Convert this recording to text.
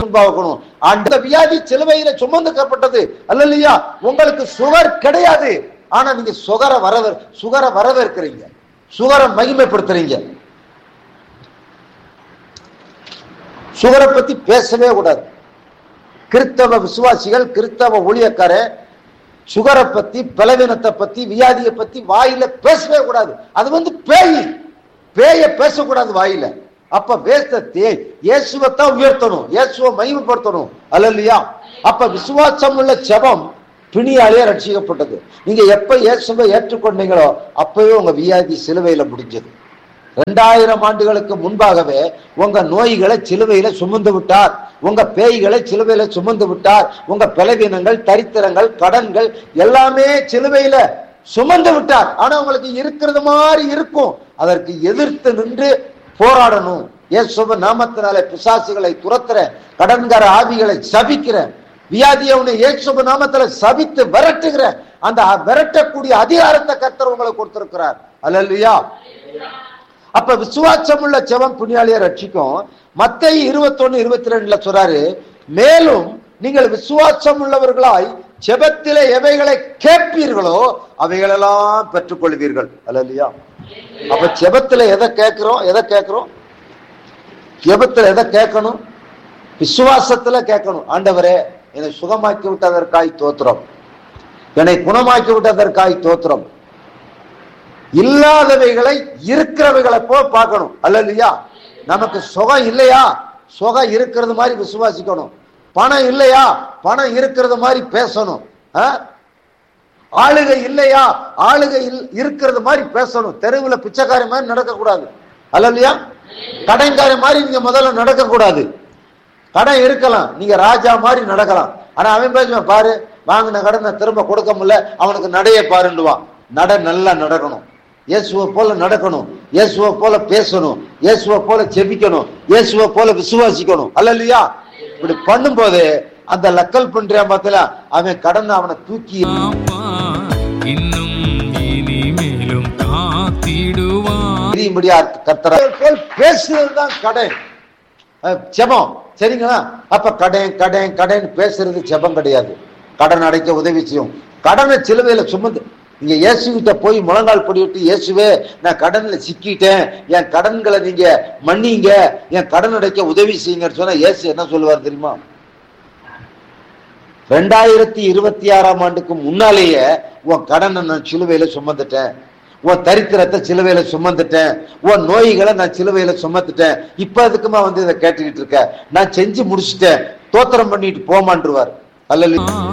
முன்பாகணும் அந்த வியாதி சிலுவையில சுமந்துக்கப்பட்டது அல்லையா உங்களுக்கு சுகர் கிடையாது ஆனா நீங்க சுகரை வரவே சுகரை வரவேற்கிறீங்க சுகரை மகிமைப்படுத்துறீங்க சுகரை பத்தி பேசவே கூடாது கிறிஸ்தவ விசுவாசிகள் கிறிஸ்தவ ஊழியக்கார சுகரை பத்தி பலவீனத்தை பத்தி வியாதியை பத்தி வாயில பேசவே கூடாது அது வந்து பேய் பேய பேசக்கூடாது வாயில அப்ப வேஸ்தே இயேசுவைத்தான் உயர்த்தணும் இயேசுவை மகிமைப்படுத்தணும் அல்லையா அப்ப விசுவாசம் உள்ள ஜெபம் பிணியாலே ரட்சிக்கப்பட்டது நீங்க எப்ப இயேசுவை ஏற்றுக்கொண்டீங்களோ அப்பவே உங்க வியாதி சிலுவையில முடிஞ்சது ரெண்டாயிரம் ஆண்டுகளுக்கு முன்பாகவே உங்க நோய்களை சிலுவையில சுமந்து விட்டார் உங்க பேய்களை சிலுவையில சுமந்து விட்டார் உங்க பலவீனங்கள் தரித்திரங்கள் கடன்கள் எல்லாமே சிலுவையில சுமந்து விட்டார் ஆனா உங்களுக்கு இருக்கிறது மாதிரி இருக்கும் அதற்கு எதிர்த்து நின்று போராடணும் இயேசுவ நாமத்தினாலே பிசாசுகளை துரத்துறேன் கடன்கார ஆவிகளை சபிக்கிறேன் வியாதியை உன்னை இயேசுவ நாமத்துல சபித்து விரட்டுகிறேன் அந்த விரட்டக்கூடிய அதிகாரத்தை கர்த்தர் உங்களுக்கு கொடுத்திருக்கிறார் அல்லையா அப்ப விசுவாசம் உள்ள செவம் புண்ணியாளிய ரட்சிக்கும் மத்திய இருபத்தொன்னு இருபத்தி ரெண்டுல சொல்றாரு மேலும் நீங்கள் விசுவாசம் உள்ளவர்களாய் செபத்திலே எவைகளை கேட்பீர்களோ அவைகளெல்லாம் பெற்றுக்கொள்வீர்கள் அல்லையா அப்ப செபத்துல எதை கேட்கிறோம் எதை கேட்கிறோம் ஜெபத்துல எதை கேட்கணும் விசுவாசத்துல கேட்கணும் ஆண்டவரே என்னை சுகமாக்கி விட்டதற்காய் தோத்திரம் என்னை குணமாக்கி விட்டதற்காய் தோத்திரம் இல்லாதவைகளை இருக்கிறவைகளை போ பார்க்கணும் அல்ல நமக்கு சுகம் இல்லையா சுகம் இருக்கிறது மாதிரி விசுவாசிக்கணும் பணம் இல்லையா பணம் இருக்கிறது மாதிரி பேசணும் ஆளுகை இல்லையா ஆளுகை இருக்கிறது மாதிரி பேசணும் தெருவில் பிச்சைக்காரி மாதிரி நடக்கக்கூடாது அல்லையா கடைக்காரி மாதிரி நீங்க முதல்ல நடக்கக்கூடாது கடன் இருக்கலாம் நீங்க ராஜா மாதிரி நடக்கலாம் ஆனா அவன் பேசுவான் பாரு வாங்கின கடனை திரும்ப கொடுக்க முடியல அவனுக்கு நடைய பாருண்டுவான் நட நல்லா நடக்கணும் இயேசுவை போல நடக்கணும் இயேசுவை போல பேசணும் இயேசுவை போல செபிக்கணும் இயேசுவை போல விசுவாசிக்கணும் அல்ல இல்லையா இப்படி பண்ணும்போது அந்த லக்கல் பண்றியா பார்த்தல அவன் கடனை அவனை தூக்கி இன்னும் இனிமேலும் காத்திடுவான் தெரியும்படியா கத்தர போல் பேசுறதுதான் கடன் ஜெபம் சரிங்களா அப்ப கடன் கடன் கடன் பேசுறது ஜெபம் கிடையாது கடன் அடைக்க உதவி செய்யும் கடனை சிலுவையில சுமந்து நீங்க இயேசு கிட்ட போய் முழங்கால் படிவிட்டு இயேசுவே நான் கடன்ல சிக்கிட்டேன் என் கடன்களை நீங்க மன்னிங்க என் கடன் அடைக்க உதவி செய்யுங்கன்னு சொன்னா இயேசு என்ன சொல்லுவார் தெரியுமா ரெண்டாயிரத்தி இருபத்தி ஆறாம் ஆண்டுக்கு முன்னாலேயே உன் கடனை நான் சிலுவையில சுமந்துட்டேன் உன் தரித்திரத்தை சிலுவையில சுமந்துட்டேன் உன் நோய்களை நான் சிலுவையில சுமந்துட்டேன் இப்ப அதுக்குமா வந்து இதை கேட்டுக்கிட்டு இருக்க நான் செஞ்சு முடிச்சுட்டேன் தோத்திரம் பண்ணிட்டு போமான்றுவார் அல்ல